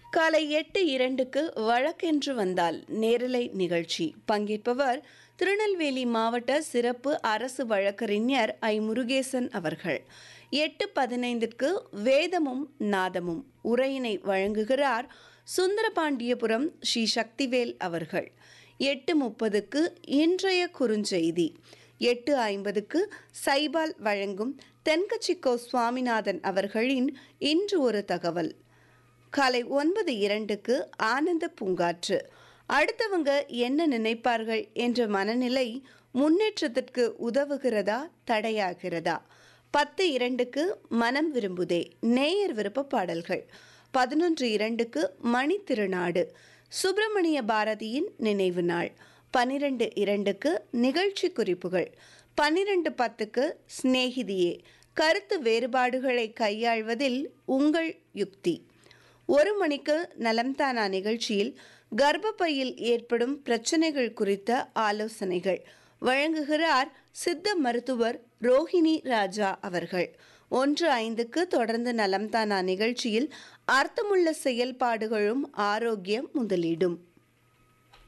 காலை எட்டு இரண்டுக்கு வழக்கென்று வந்தால் நேரலை நிகழ்ச்சி பங்கேற்பவர் திருநெல்வேலி மாவட்ட சிறப்பு அரசு வழக்கறிஞர் ஐ முருகேசன் அவர்கள் எட்டு பதினைந்திற்கு வேதமும் நாதமும் உரையினை வழங்குகிறார் சுந்தரபாண்டியபுரம் ஸ்ரீ சக்திவேல் அவர்கள் எட்டு முப்பதுக்கு இன்றைய குறுஞ்செய்தி எட்டு ஐம்பதுக்கு சைபால் வழங்கும் தென்கட்சிக்கோ சுவாமிநாதன் அவர்களின் இன்று ஒரு தகவல் காலை ஒன்பது இரண்டுக்கு ஆனந்த பூங்காற்று அடுத்தவங்க என்ன நினைப்பார்கள் என்ற மனநிலை முன்னேற்றத்திற்கு உதவுகிறதா தடையாகிறதா பத்து இரண்டுக்கு மனம் விரும்புதே நேயர் விருப்ப பாடல்கள் பதினொன்று இரண்டுக்கு மணி திருநாடு சுப்பிரமணிய பாரதியின் நினைவு நாள் பனிரெண்டு இரண்டுக்கு நிகழ்ச்சி குறிப்புகள் பன்னிரண்டு பத்துக்கு சிநேகிதியே கருத்து வேறுபாடுகளை கையாள்வதில் உங்கள் யுக்தி ஒரு மணிக்கு நலம்தானா நிகழ்ச்சியில் கர்ப்பப்பையில் ஏற்படும் பிரச்சனைகள் குறித்த ஆலோசனைகள் வழங்குகிறார் சித்த மருத்துவர் ரோஹிணி ராஜா அவர்கள் ஒன்று ஐந்துக்கு தொடர்ந்து நலம்தானா நிகழ்ச்சியில் அர்த்தமுள்ள செயல்பாடுகளும் ஆரோக்கியம் முதலீடும்